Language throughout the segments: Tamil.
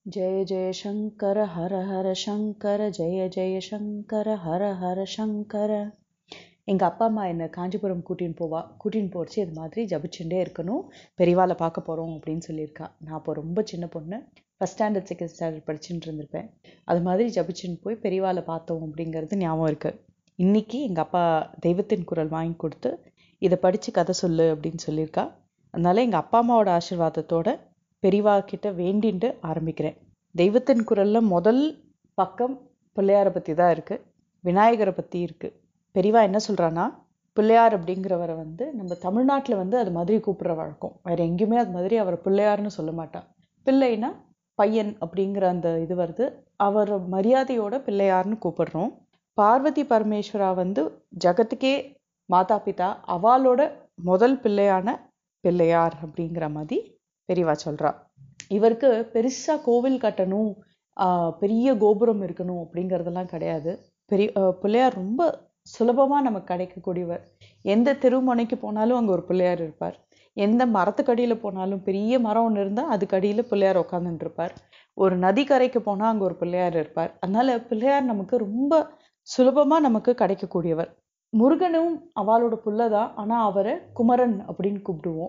ஜெய ஜெய சங்கர ஹர ஹர சங்கர ஜெய ஜெய சங்கர ஹர ஹர சங்கர எங்கள் அப்பா அம்மா என்னை காஞ்சிபுரம் கூட்டின்னு போவா கூட்டின்னு போச்சு இது மாதிரி ஜபிச்சுட்டே இருக்கணும் பெரியவாளை பார்க்க போகிறோம் அப்படின்னு சொல்லியிருக்கா நான் அப்போ ரொம்ப சின்ன பொண்ணு ஃபஸ்ட் ஸ்டாண்டர்ட் செகண்ட் ஸ்டாண்டர்ட் படிச்சுட்டு இருந்திருப்பேன் அது மாதிரி ஜபிச்சுன்னு போய் பெரியவாளை பார்த்தோம் அப்படிங்கிறது ஞாபகம் இருக்குது இன்னைக்கு எங்கள் அப்பா தெய்வத்தின் குரல் வாங்கி கொடுத்து இதை படித்து கதை சொல்லு அப்படின்னு சொல்லியிருக்கா அதனால எங்கள் அப்பா அம்மாவோட ஆசீர்வாதத்தோட பெரியவா கிட்ட வேண்டின்ட்டு ஆரம்பிக்கிறேன் தெய்வத்தின் குரல்ல முதல் பக்கம் பிள்ளையாரை பற்றி தான் இருக்கு விநாயகரை பற்றி இருக்கு பெரியவா என்ன சொல்றான்னா பிள்ளையார் அப்படிங்கிறவரை வந்து நம்ம தமிழ்நாட்டில் வந்து அது மாதிரி கூப்பிடுற வழக்கம் வேற எங்கேயுமே அது மாதிரி அவரை பிள்ளையார்னு சொல்ல மாட்டா பிள்ளைனா பையன் அப்படிங்கிற அந்த இது வருது அவர் மரியாதையோட பிள்ளையார்னு கூப்பிடுறோம் பார்வதி பரமேஸ்வரா வந்து ஜகத்துக்கே மாதா பிதா அவளோட முதல் பிள்ளையான பிள்ளையார் அப்படிங்கிற மாதிரி பெரியவா சொல்றா இவருக்கு பெருசா கோவில் கட்டணும் ஆஹ் பெரிய கோபுரம் இருக்கணும் அப்படிங்கிறதெல்லாம் கிடையாது பெரிய ஆஹ் பிள்ளையார் ரொம்ப சுலபமா நமக்கு கிடைக்கக்கூடியவர் எந்த தெருமுனைக்கு போனாலும் அங்க ஒரு பிள்ளையார் இருப்பார் எந்த மரத்துக்கடியில போனாலும் பெரிய மரம் ஒன்று இருந்தா அதுக்கடியில பிள்ளையார் உட்காந்துட்டு இருப்பார் ஒரு நதிக்கரைக்கு போனா அங்க ஒரு பிள்ளையார் இருப்பார் அதனால பிள்ளையார் நமக்கு ரொம்ப சுலபமா நமக்கு கிடைக்கக்கூடியவர் முருகனும் அவளோட புள்ளதான் ஆனா அவரை குமரன் அப்படின்னு கூப்பிடுவோம்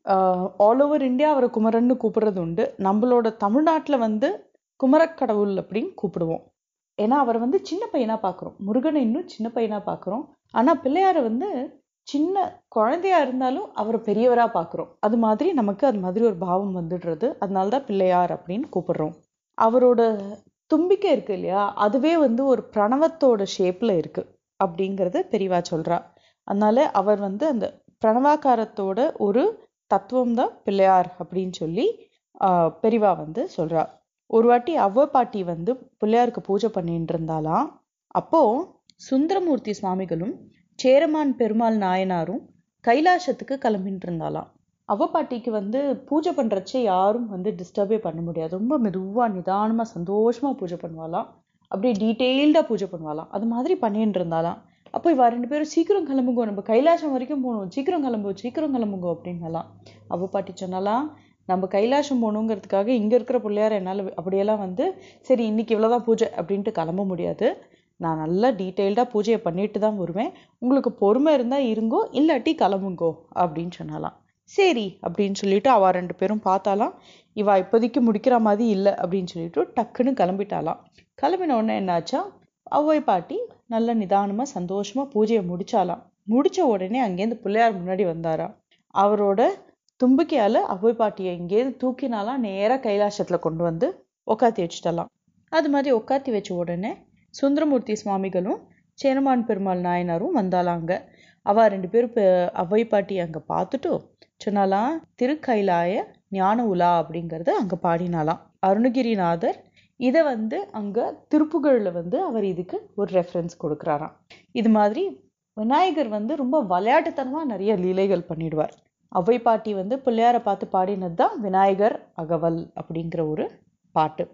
ஆல் ஓவர் இந்தியா அவரை குமரன்னு கூப்பிடுறது உண்டு நம்மளோட தமிழ்நாட்டில் வந்து குமரக்கடவுள் அப்படின்னு கூப்பிடுவோம் ஏன்னா அவரை வந்து சின்ன பையனா பார்க்குறோம் முருகனை இன்னும் சின்ன பையனா பார்க்குறோம் ஆனால் பிள்ளையாரை வந்து சின்ன குழந்தையா இருந்தாலும் அவரை பெரியவரா பார்க்குறோம் அது மாதிரி நமக்கு அது மாதிரி ஒரு பாவம் வந்துடுறது அதனால தான் பிள்ளையார் அப்படின்னு கூப்பிடுறோம் அவரோட தும்பிக்கை இருக்கு இல்லையா அதுவே வந்து ஒரு பிரணவத்தோட ஷேப்ல இருக்கு அப்படிங்கிறது பெரியவா சொல்றா அதனால அவர் வந்து அந்த பிரணவாக்காரத்தோட ஒரு தத்துவம் தான் பிள்ளையார் அப்படின்னு சொல்லி ஆஹ் பெரியவா வந்து சொல்றா ஒரு வாட்டி அவ்வ பாட்டி வந்து பிள்ளையாருக்கு பூஜை பண்ணிட்டு இருந்தாலாம் அப்போ சுந்தரமூர்த்தி சுவாமிகளும் சேரமான் பெருமாள் நாயனாரும் கைலாசத்துக்கு கிளம்பிட்டு இருந்தாலாம் அவ பாட்டிக்கு வந்து பூஜை பண்றச்சே யாரும் வந்து டிஸ்டர்பே பண்ண முடியாது ரொம்ப மெதுவா நிதானமா சந்தோஷமா பூஜை பண்ணுவாளாம் அப்படியே டீட்டெயில்டா பூஜை பண்ணுவாளாம் அது மாதிரி பண்ணிட்டு இருந்தாலாம் அப்போ இவ ரெண்டு பேரும் சீக்கிரம் கிளம்புங்கோ நம்ம கைலாசம் வரைக்கும் போகணும் சீக்கிரம் கிளம்பு சீக்கிரம் கிளம்புங்கோ அப்படின்னாலாம் அவ பாட்டி சொன்னாலாம் நம்ம கைலாசம் போகணுங்கிறதுக்காக இங்க இருக்கிற பிள்ளையார என்னால அப்படியெல்லாம் வந்து சரி இன்னைக்கு இவ்வளவுதான் பூஜை அப்படின்ட்டு கிளம்ப முடியாது நான் நல்லா டீட்டெயில்டா பூஜையை பண்ணிட்டு தான் வருவேன் உங்களுக்கு பொறுமை இருந்தா இருங்கோ இல்லாட்டி கிளம்புங்கோ அப்படின்னு சொன்னாலாம் சரி அப்படின்னு சொல்லிட்டு அவ ரெண்டு பேரும் பார்த்தாலாம் இவ இப்போதைக்கு முடிக்கிற மாதிரி இல்லை அப்படின்னு சொல்லிட்டு டக்குன்னு கிளம்பிட்டாலாம் கிளம்பின உடனே என்னாச்சா அவ்வை பாட்டி நல்ல நிதானமா சந்தோஷமா பூஜையை முடிச்சாலாம் முடிச்ச உடனே அங்கேருந்து பிள்ளையார் முன்னாடி வந்தாராம் அவரோட தும்பிக்கையால அவ்வை பாட்டியை இங்கேருந்து தூக்கினாலாம் நேரா கைலாசத்துல கொண்டு வந்து உக்காத்தி வச்சுட்டலாம் அது மாதிரி உக்காத்தி வச்ச உடனே சுந்தரமூர்த்தி சுவாமிகளும் சேரமான் பெருமாள் நாயனாரும் வந்தாலாங்க அவ ரெண்டு பேரும் பெ- அவ்வை பாட்டி அங்க பார்த்துட்டு சொன்னாலாம் திருக்கைலாய ஞான உலா அப்படிங்கறத அங்க பாடினாலாம் அருணகிரிநாதர் இதை வந்து அங்க திருப்புகழ்ல வந்து அவர் இதுக்கு ஒரு ரெஃபரன்ஸ் கொடுக்குறாராம் இது மாதிரி விநாயகர் வந்து ரொம்ப விளையாட்டுத்தனமா நிறைய லீலைகள் பண்ணிடுவார் அவ்வை பாட்டி வந்து பிள்ளையாரை பார்த்து பாடினது தான் விநாயகர் அகவல் அப்படிங்கிற ஒரு பாட்டு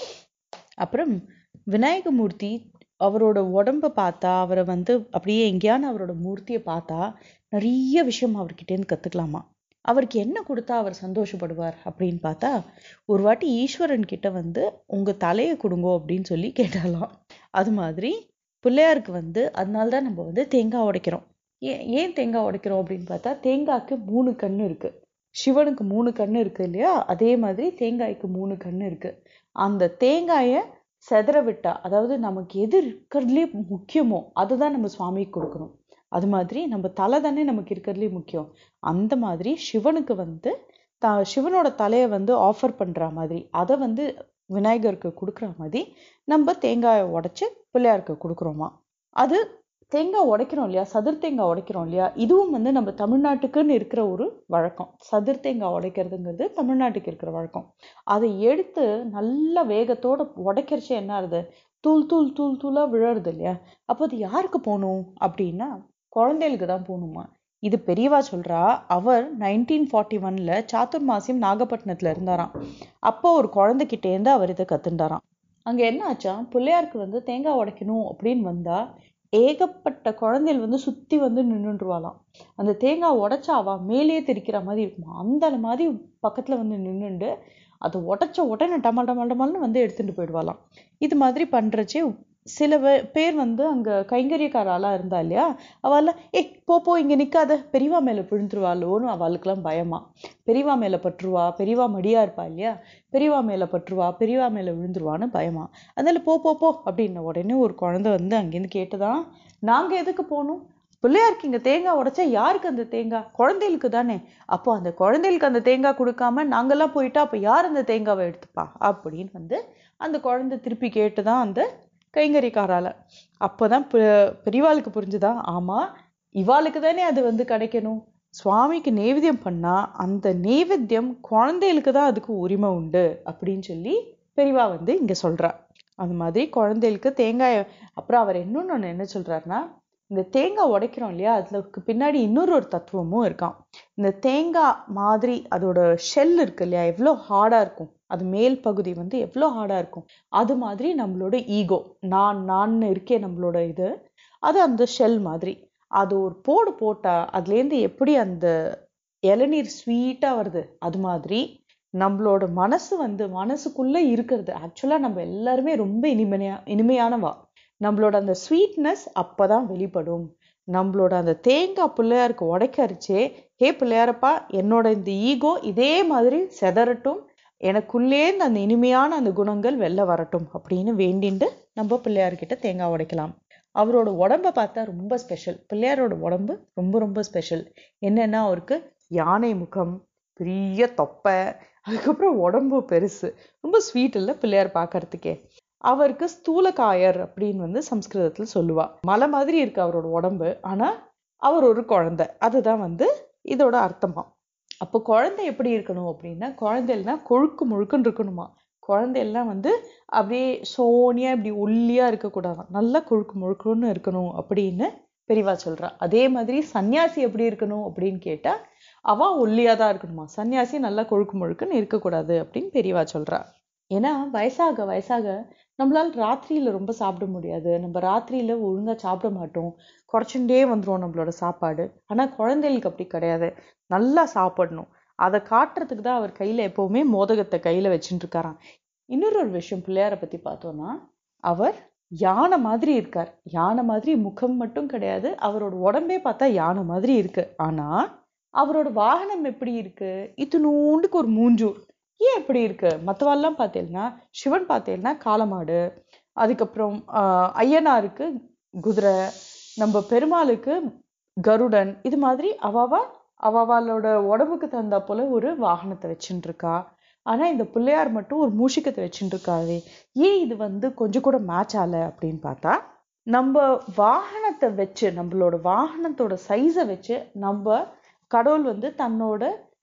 அப்புறம் விநாயகமூர்த்தி அவரோட உடம்ப பார்த்தா அவரை வந்து அப்படியே எங்கேயான அவரோட மூர்த்தியை பார்த்தா நிறைய விஷயம் அவர்கிட்டேருந்து கத்துக்கலாமா அவருக்கு என்ன கொடுத்தா அவர் சந்தோஷப்படுவார் அப்படின்னு பார்த்தா ஒரு வாட்டி ஈஸ்வரன் கிட்ட வந்து உங்க தலையை கொடுங்கோ அப்படின்னு சொல்லி கேட்டாலாம் அது மாதிரி பிள்ளையாருக்கு வந்து அதனால தான் நம்ம வந்து தேங்காய் உடைக்கிறோம் ஏன் ஏன் தேங்காய் உடைக்கிறோம் அப்படின்னு பார்த்தா தேங்காய்க்கு மூணு கண்ணு இருக்கு சிவனுக்கு மூணு கண்ணு இருக்கு இல்லையா அதே மாதிரி தேங்காய்க்கு மூணு கண்ணு இருக்கு அந்த தேங்காயை செதற விட்டா அதாவது நமக்கு எது இருக்கிறதுலே முக்கியமோ அதுதான் நம்ம சுவாமிக்கு கொடுக்கணும் அது மாதிரி நம்ம தலை தானே நமக்கு இருக்கிறதுலே முக்கியம் அந்த மாதிரி சிவனுக்கு வந்து த சிவனோட தலையை வந்து ஆஃபர் பண்ற மாதிரி அதை வந்து விநாயகருக்கு கொடுக்குற மாதிரி நம்ம தேங்காயை உடைச்சு பிள்ளையாருக்கு கொடுக்குறோமா அது தேங்காய் உடைக்கிறோம் இல்லையா சதுர் தேங்காய் உடைக்கிறோம் இல்லையா இதுவும் வந்து நம்ம தமிழ்நாட்டுக்குன்னு இருக்கிற ஒரு வழக்கம் சதுர் தேங்காய் உடைக்கிறதுங்கிறது தமிழ்நாட்டுக்கு இருக்கிற வழக்கம் அதை எடுத்து நல்ல வேகத்தோட உடைக்கிறச்சு என்ன ஆகுது தூள் தூள் தூள் தூளா விழறது இல்லையா அப்போ அது யாருக்கு போகணும் அப்படின்னா குழந்தைகளுக்கு தான் போகணுமா இது பெரியவா சொல்றா அவர் நைன்டீன் ஃபார்ட்டி ஒன்ல சாத்துர்மாசியம் நாகப்பட்டினத்துல இருந்தாராம் அப்போ ஒரு குழந்தைகிட்ட இருந்து அவர் இதை கத்துண்டாராம் அங்க என்ன ஆச்சா பிள்ளையாருக்கு வந்து தேங்காய் உடைக்கணும் அப்படின்னு வந்தா ஏகப்பட்ட குழந்தைகள் வந்து சுத்தி வந்து நின்னுண்டுருவாளாம் அந்த தேங்காய் உடைச்சா அவ மேலேயே தெரிக்கிற மாதிரி இருக்குமா அந்த மாதிரி பக்கத்துல வந்து நின்னுண்டு அதை உடச்ச உடனே டமல் டமல் டமல்னு வந்து எடுத்துட்டு போயிடுவாளாம் இது மாதிரி பண்றச்சே சில வே- பேர் வந்து அங்க கைங்கரியக்காராளா இருந்தா இல்லையா அவள ஏ போ போ இங்க நிக்காத பெரியவா மேல விழுந்துருவாளோன்னு அவளுக்கெல்லாம் பயமா பெரியவா மேல பற்றுவா பெரியவா மடியா இருப்பா இல்லையா பெரியவா மேல பற்றுவா பெரியவா மேல விழுந்துருவான்னு பயமா அதனால போ போ போ அப்படின்ன உடனே ஒரு குழந்தை வந்து அங்கேருந்து கேட்டுதான் நாங்க எதுக்கு போகணும் பிள்ளையாருக்கு இங்க தேங்காய் உடைச்சா யாருக்கு அந்த தேங்காய் குழந்தைகளுக்கு தானே அப்போ அந்த குழந்தைகளுக்கு அந்த தேங்காய் கொடுக்காம நாங்கெல்லாம் போயிட்டா அப்ப யார் அந்த தேங்காவை எடுத்துப்பா அப்படின்னு வந்து அந்த குழந்தை திருப்பி கேட்டுதான் அந்த கைங்கரிக்காரால அப்பதான் பெ- பெரியவாளுக்கு புரிஞ்சுதா ஆமா இவாளுக்கு தானே அது வந்து கிடைக்கணும் சுவாமிக்கு நெய்வேத்தியம் பண்ணா அந்த நெய்வேத்தியம் குழந்தைகளுக்கு தான் அதுக்கு உரிமை உண்டு அப்படின்னு சொல்லி பெரியவா வந்து இங்க சொல்றா அந்த மாதிரி குழந்தைகளுக்கு தேங்காய் அப்புறம் அவர் இன்னொன்னு ஒண்ணு என்ன சொல்றாருன்னா இந்த தேங்காய் உடைக்கிறோம் இல்லையா அதுக்கு பின்னாடி இன்னொரு ஒரு தத்துவமும் இருக்காம் இந்த தேங்காய் மாதிரி அதோட ஷெல் இருக்கு இல்லையா எவ்வளோ ஹார்டா இருக்கும் அது மேல் பகுதி வந்து எவ்வளோ ஹார்டா இருக்கும் அது மாதிரி நம்மளோட ஈகோ நான் நான் இருக்கேன் நம்மளோட இது அது அந்த ஷெல் மாதிரி அது ஒரு போடு போட்டா அதுலேருந்து எப்படி அந்த இளநீர் ஸ்வீட்டா வருது அது மாதிரி நம்மளோட மனசு வந்து மனசுக்குள்ள இருக்கிறது ஆக்சுவலா நம்ம எல்லாருமே ரொம்ப இனிமையா இனிமையானவா நம்மளோட அந்த ஸ்வீட்னஸ் அப்பதான் வெளிப்படும் நம்மளோட அந்த தேங்காய் பிள்ளையாருக்கு உடைக்கரிச்சே ஹே பிள்ளையாரப்பா என்னோட இந்த ஈகோ இதே மாதிரி செதறட்டும் எனக்குள்ளேந்து அந்த இனிமையான அந்த குணங்கள் வெளில வரட்டும் அப்படின்னு வேண்டிண்டு நம்ம பிள்ளையார்கிட்ட தேங்காய் உடைக்கலாம் அவரோட உடம்ப பார்த்தா ரொம்ப ஸ்பெஷல் பிள்ளையாரோட உடம்பு ரொம்ப ரொம்ப ஸ்பெஷல் என்னன்னா அவருக்கு யானை முகம் பெரிய தொப்பை அதுக்கப்புறம் உடம்பு பெருசு ரொம்ப ஸ்வீட் இல்லை பிள்ளையார் பார்க்கறதுக்கே அவருக்கு ஸ்தூலகாயர் அப்படின்னு வந்து சம்ஸ்கிருதத்துல சொல்லுவா மலை மாதிரி இருக்கு அவரோட உடம்பு ஆனா அவர் ஒரு குழந்தை அதுதான் வந்து இதோட அர்த்தமா அப்போ குழந்தை எப்படி இருக்கணும் அப்படின்னா குழந்தைன்னா கொழுக்கு முழுக்குன்னு இருக்கணுமா குழந்தையெல்லாம் வந்து அப்படியே சோனியா இப்படி ஒல்லியா இருக்கக்கூடாதாம் நல்லா கொழுக்கு முழுக்குன்னு இருக்கணும் அப்படின்னு பெரியவா சொல்றா அதே மாதிரி சன்னியாசி எப்படி இருக்கணும் அப்படின்னு கேட்டா அவ ஒல்லியா தான் இருக்கணுமா சன்னியாசி நல்லா கொழுக்கு முழுக்குன்னு இருக்கக்கூடாது அப்படின்னு பெரியவா சொல்றா ஏன்னா வயசாக வயசாக நம்மளால ராத்திரியில ரொம்ப சாப்பிட முடியாது நம்ம ராத்திரியில ஒழுங்கா சாப்பிட மாட்டோம் குறைச்சுட்டே வந்துரும் நம்மளோட சாப்பாடு ஆனா குழந்தைகளுக்கு அப்படி கிடையாது நல்லா சாப்பிடணும் அதை காட்டுறதுக்கு தான் அவர் கையில எப்பவுமே மோதகத்தை கையில வச்சுட்டு இருக்காராம் இன்னொரு ஒரு விஷயம் பிள்ளையாரை பத்தி பார்த்தோம்னா அவர் யானை மாதிரி இருக்கார் யானை மாதிரி முகம் மட்டும் கிடையாது அவரோட உடம்பே பார்த்தா யானை மாதிரி இருக்கு ஆனா அவரோட வாகனம் எப்படி இருக்கு இத்தினூண்டுக்கு ஒரு மூஞ்சூர் ஏன் எப்படி இருக்கு மற்றவெல்லாம் பார்த்தீங்கன்னா சிவன் பார்த்தீங்கன்னா காளமாடு அதுக்கப்புறம் ஆஹ், ஐயனாருக்கு குதிரை நம்ம பெருமாளுக்கு கருடன் இது மாதிரி அவாவா அவாவாளோட உடம்புக்கு தகுந்தா போல ஒரு வாகனத்தை வச்சுட்டு இருக்கா ஆனா இந்த பிள்ளையார் மட்டும் ஒரு மூஷிக்கத்தை வச்சுட்டு இருக்காரு ஏன் இது வந்து கொஞ்சம் கூட மேட்ச் ஆகல அப்படின்னு பார்த்தா நம்ம வாகனத்தை வச்சு நம்மளோட வாகனத்தோட சைஸை வச்சு நம்ம கடவுள் வந்து தன்னோட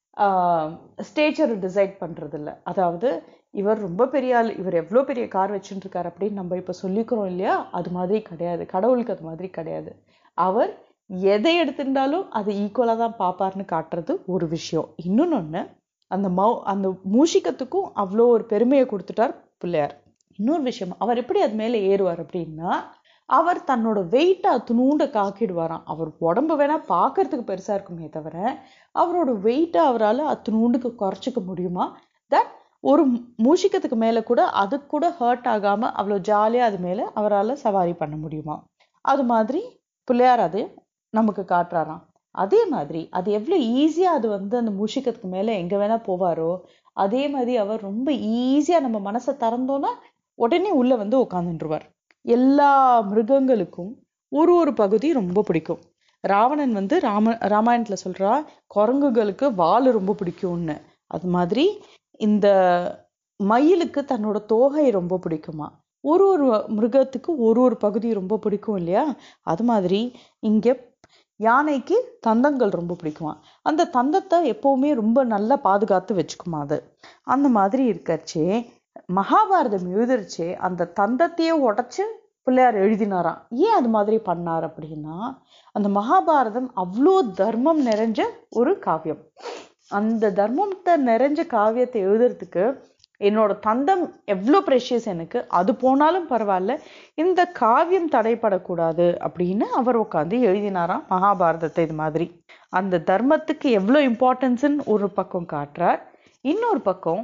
ஸ்டேச்சர் டிசைட் பண்றது இல்ல அதாவது இவர் ரொம்ப பெரிய ஆள் இவர் எவ்வளோ பெரிய கார் வச்சுட்டு இருக்காரு அப்படின்னு நம்ம இப்ப சொல்லிக்கிறோம் இல்லையா அது மாதிரி கிடையாது கடவுளுக்கு அது மாதிரி கிடையாது அவர் எதை எடுத்திருந்தாலும் அது ஈக்குவலா தான் பார்ப்பார்னு காட்டுறது ஒரு விஷயம் இன்னொன்னு அந்த மௌ அந்த மூஷிக்கத்துக்கும் அவ்வளோ ஒரு பெருமையை கொடுத்துட்டார் பிள்ளையார் இன்னொரு விஷயம் அவர் எப்படி அது மேல ஏறுவார் அப்படின்னா அவர் தன்னோட வெயிட்டை அத்துணூண்ட காக்கிடுவாராம் அவர் உடம்பு வேணா பார்க்கறதுக்கு பெருசா இருக்குமே தவிர அவரோட வெயிட்டை அவரால் அத்துணூண்டுக்கு குறைச்சிக்க முடியுமா தட் ஒரு மூ- மூஷிக்கத்துக்கு மேல கூட அதுக்கு கூட ஹர்ட் ஆகாம அவ்வளோ ஜாலியா அது மேல அவரால் சவாரி பண்ண முடியுமா அது மாதிரி பிள்ளையார் அது நமக்கு காட்டுறாராம் அதே மாதிரி அது எவ்வளவு ஈஸியா அது வந்து அந்த மூஷிக்கத்துக்கு மேல எங்க வேணா போவாரோ அதே மாதிரி அவர் ரொம்ப ஈஸியா நம்ம மனசை திறந்தோம்னா உடனே உள்ள வந்து உட்காந்துருவார் எல்லா மிருகங்களுக்கும் ஒரு ஒரு பகுதி ரொம்ப பிடிக்கும் ராவணன் வந்து ராம ராமாயணத்துல சொல்றா குரங்குகளுக்கு வால் ரொம்ப பிடிக்கும்னு அது மாதிரி இந்த மயிலுக்கு தன்னோட தோகை ரொம்ப பிடிக்குமா ஒரு ஒரு மிருகத்துக்கு ஒரு ஒரு பகுதி ரொம்ப பிடிக்கும் இல்லையா அது மாதிரி இங்க யானைக்கு தந்தங்கள் ரொம்ப பிடிக்குமா அந்த தந்தத்தை எப்பவுமே ரொம்ப நல்லா பாதுகாத்து வச்சுக்குமா அது அந்த மாதிரி இருக்கச்சே மகாபாரதம் எழுதிருச்சே அந்த தந்தத்தையே உடைச்சு பிள்ளையார் எழுதினாராம் ஏன் அது மாதிரி பண்ணார் அப்படின்னா அந்த மகாபாரதம் அவ்வளோ தர்மம் நிறைஞ்ச ஒரு காவியம் அந்த தர்மத்தை நிறைஞ்ச காவியத்தை எழுதுறதுக்கு என்னோட தந்தம் எவ்வளோ ப்ரெஷியஸ் எனக்கு அது போனாலும் பரவாயில்ல இந்த காவியம் தடைப்படக்கூடாது அப்படின்னு அவர் உட்காந்து எழுதினாராம் மகாபாரதத்தை இது மாதிரி அந்த தர்மத்துக்கு எவ்வளோ இம்பார்ட்டன்ஸ்ன்னு ஒரு பக்கம் காட்டுறார் இன்னொரு பக்கம்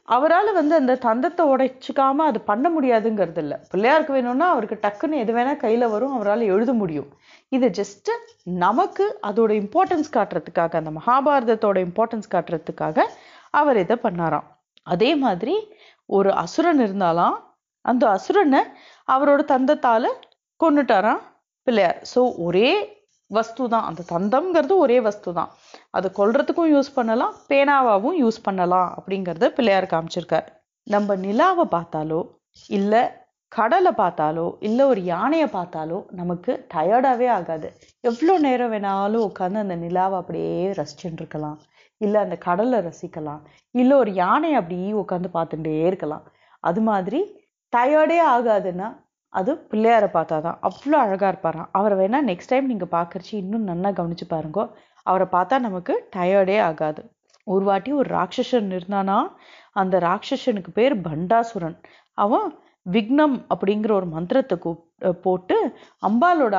அவரால் வந்து அந்த தந்தத்தை உடைச்சிக்காம அது பண்ண முடியாதுங்கிறது இல்லை பிள்ளையாருக்கு வேணும்னா அவருக்கு டக்குன்னு எது வேணா கையில வரும் அவரால் எழுத முடியும் இது ஜஸ்ட் நமக்கு அதோட இம்பார்ட்டன்ஸ் காட்டுறதுக்காக அந்த மகாபாரதத்தோட இம்பார்ட்டன்ஸ் காட்டுறதுக்காக அவர் இதை பண்ணாராம் அதே மாதிரி ஒரு அசுரன் இருந்தாலாம் அந்த அசுரனை அவரோட தந்தத்தால கொன்னுட்டாராம் பிள்ளையார் ஸோ ஒரே வஸ்து தான் அந்த தந்தம்ங்கிறது ஒரே வஸ்து தான் அது கொல்றதுக்கும் யூஸ் பண்ணலாம் பேனாவாகவும் யூஸ் பண்ணலாம் அப்படிங்கிறத பிள்ளையார் காமிச்சிருக்கார் நம்ம நிலாவை பார்த்தாலோ இல்லை கடலை பார்த்தாலோ இல்லை ஒரு யானையை பார்த்தாலோ நமக்கு டயர்டாகவே ஆகாது எவ்வளோ நேரம் வேணாலும் உட்காந்து அந்த நிலாவை அப்படியே ரசிச்சுட்டு இருக்கலாம் இல்லை அந்த கடலை ரசிக்கலாம் இல்லை ஒரு யானையை அப்படியே உட்காந்து பார்த்துட்டே இருக்கலாம் அது மாதிரி டயர்டே ஆகாதுன்னா அது பிள்ளையாரை பார்த்தா தான் அவ்வளோ அழகாக இருப்பாராம் அவரை வேணால் நெக்ஸ்ட் டைம் நீங்கள் பார்க்குறச்சி இன்னும் நல்லா கவனிச்சு பாருங்க அவரை பார்த்தா நமக்கு டயர்டே ஆகாது ஒரு வாட்டி ஒரு ராட்சசன் இருந்தானா அந்த ராட்சசனுக்கு பேர் பண்டாசுரன் அவன் விக்னம் அப்படிங்கிற ஒரு மந்திரத்தை கூப் போட்டு அம்பாலோட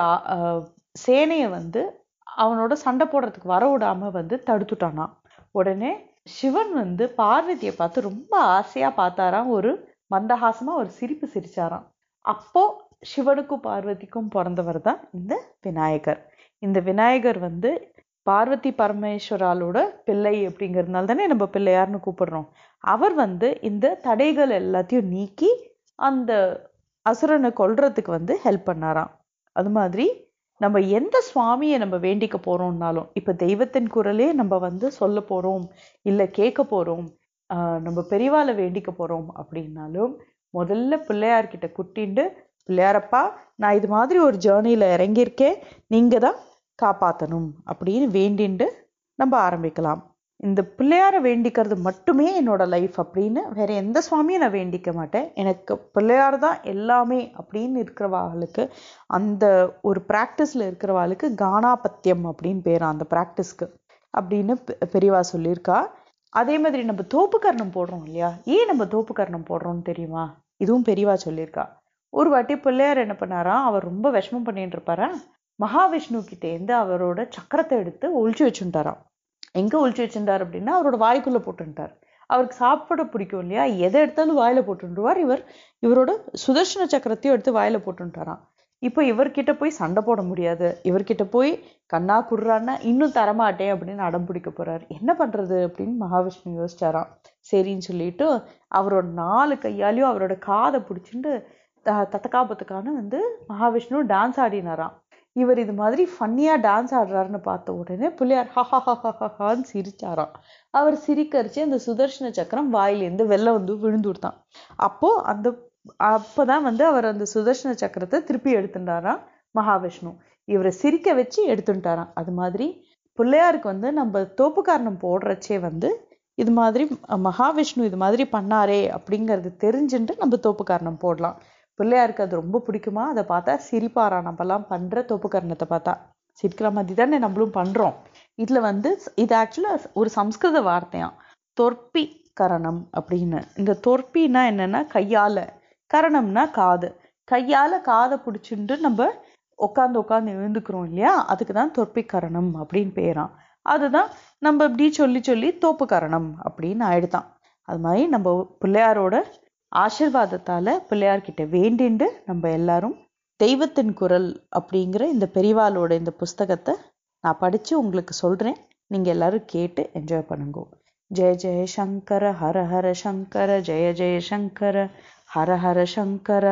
சேனையை வந்து அவனோட சண்டை போடுறதுக்கு வர விடாம வந்து தடுத்துட்டானான் உடனே சிவன் வந்து பார்வதியை பார்த்து ரொம்ப ஆசையா பார்த்தாராம் ஒரு மந்தஹாசமா ஒரு சிரிப்பு சிரிச்சாராம் அப்போ சிவனுக்கும் பார்வதிக்கும் பிறந்தவர் தான் இந்த விநாயகர் இந்த விநாயகர் வந்து பார்வதி பரமேஸ்வராலோட பிள்ளை அப்படிங்கிறதுனால தானே நம்ம பிள்ளையார்னு கூப்பிடுறோம் அவர் வந்து இந்த தடைகள் எல்லாத்தையும் நீக்கி அந்த அசுரனை கொல்றதுக்கு வந்து ஹெல்ப் பண்ணாராம் அது மாதிரி நம்ம எந்த சுவாமியை நம்ம வேண்டிக்க போறோம்னாலும் இப்ப தெய்வத்தின் குரலே நம்ம வந்து சொல்ல போறோம் இல்ல கேட்க போறோம் ஆஹ் நம்ம பெரியவாளை வேண்டிக்க போறோம் அப்படின்னாலும் முதல்ல பிள்ளையார்கிட்ட குட்டிண்டு பிள்ளையாரப்பா நான் இது மாதிரி ஒரு ஜேர்னியில் இறங்கியிருக்கேன் நீங்கள் தான் காப்பாற்றணும் அப்படின்னு வேண்டிண்டு நம்ம ஆரம்பிக்கலாம் இந்த பிள்ளையாரை வேண்டிக்கிறது மட்டுமே என்னோட லைஃப் அப்படின்னு வேற எந்த சுவாமியும் நான் வேண்டிக்க மாட்டேன் எனக்கு பிள்ளையார் தான் எல்லாமே அப்படின்னு இருக்கிறவாளுக்கு அந்த ஒரு ப்ராக்டிஸில் இருக்கிறவாளுக்கு கானாபத்தியம் அப்படின்னு பேர் அந்த ப்ராக்டிஸ்க்கு அப்படின்னு பெரியவா சொல்லியிருக்கா அதே மாதிரி நம்ம தோப்புக்கரணம் போடுறோம் இல்லையா ஏன் நம்ம தோப்புக்கரணம் போடுறோம்னு தெரியுமா இதுவும் பெரியவா சொல்லியிருக்கா ஒரு வாட்டி பிள்ளையார் என்ன பண்ணாரா அவர் ரொம்ப விஷமம் பண்ணிட்டு இருப்பாரா மகாவிஷ்ணு கிட்டேருந்து அவரோட சக்கரத்தை எடுத்து ஒழிச்சு வச்சுட்டாராம் எங்க ஒழிச்சு வச்சுட்டார் அப்படின்னா அவரோட வாய்க்குள்ள போட்டுட்டார் அவருக்கு சாப்பிட பிடிக்கும் இல்லையா எதை எடுத்தாலும் வாயில போட்டுருவார் இவர் இவரோட சுதர்ஷன சக்கரத்தையும் எடுத்து வாயில போட்டுட்டாராம் இப்போ இவர்கிட்ட போய் சண்டை போட முடியாது இவர்கிட்ட போய் கண்ணா குடுறான்னா இன்னும் தரமாட்டேன் அப்படின்னு அடம் பிடிக்க போறாரு என்ன பண்றது அப்படின்னு மகாவிஷ்ணு யோசிச்சாராம் சரின்னு சொல்லிட்டு அவரோட நாலு கையாலையும் அவரோட காதை பிடிச்சிட்டு தத்தக்கா பத்துக்கான்னு வந்து மகாவிஷ்ணு டான்ஸ் ஆடினாராம் இவர் இது மாதிரி ஃபன்னியா டான்ஸ் ஆடுறாருன்னு பார்த்த உடனே பிள்ளையார் ஹஹான்னு சிரிச்சாராம் அவர் சிரிக்கரிச்சு அந்த சுதர்ஷன சக்கரம் வாயிலேருந்து வெளில வந்து விழுந்து விடுத்தான் அப்போ அந்த அப்பதான் வந்து அவர் அந்த சுதர்ஷன சக்கரத்தை திருப்பி எடுத்துட்டாராம் மகாவிஷ்ணு இவரை சிரிக்க வச்சு எடுத்துட்டாராம் அது மாதிரி பிள்ளையாருக்கு வந்து நம்ம தோப்புக்காரணம் போடுறச்சே வந்து இது மாதிரி மகாவிஷ்ணு இது மாதிரி பண்ணாரே அப்படிங்கிறது தெரிஞ்சுட்டு நம்ம தோப்புக்காரணம் போடலாம் பிள்ளையாருக்கு அது ரொம்ப பிடிக்குமா அதை பார்த்தா சிரிப்பாரா நம்மலாம் பண்ற தோப்புக்கரணத்தை பார்த்தா சிரிக்கிற மாதிரி தானே நம்மளும் பண்றோம் இதுல வந்து இது ஆக்சுவலா ஒரு சம்ஸ்கிருத வார்த்தையாம் தொற்பி கரணம் அப்படின்னு இந்த தொற்பின்னா என்னன்னா கையால கரணம்னா காது கையால காதை பிடிச்சிட்டு நம்ம உட்காந்து உட்காந்து எழுந்துக்கிறோம் இல்லையா அதுக்கு தான் தொற்பி கரணம் அப்படின்னு பேராம் அதுதான் நம்ம இப்படி சொல்லி சொல்லி தோப்பு கரணம் அப்படின்னு ஆயிடுதான் அது மாதிரி நம்ம பிள்ளையாரோட ஆசிர்வாதத்தால பிள்ளையார்கிட்ட வேண்டிண்டு நம்ம எல்லாரும் தெய்வத்தின் குரல் அப்படிங்கிற இந்த பெரிவாளோட இந்த புஸ்தகத்தை நான் படிச்சு உங்களுக்கு சொல்றேன் நீங்க எல்லாரும் கேட்டு என்ஜாய் பண்ணுங்க ஜெய ஜெய சங்கர ஹர ஹர சங்கர ஜெய ஜெய சங்கர ஹர ஹர சங்கர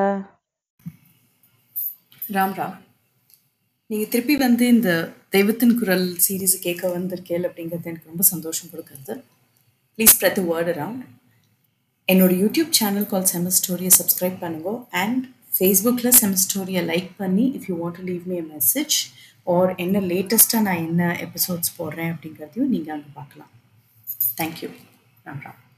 ராம் ராம் நீங்கள் திருப்பி வந்து இந்த தெய்வத்தின் குரல் சீரீஸ் கேட்க வந்திருக்கேள் அப்படிங்கிறது எனக்கு ரொம்ப சந்தோஷம் கொடுக்குறது please spread the word around என்னோட யூடியூப் சேனல் கால் செம ஸ்டோரியை சப்ஸ்கிரைப் பண்ணுங்க அண்ட் ஃபேஸ்புக்கில் செம ஸ்டோரியை லைக் பண்ணி if you want to leave me message or என்ன லேட்டஸ்ட்டாக நான் என்ன எபிசோட்ஸ் போடுறேன் அப்படிங்கிறதையும் நீங்கள் அங்கே பார்க்கலாம் தேங்க்யூ ராம் ராம்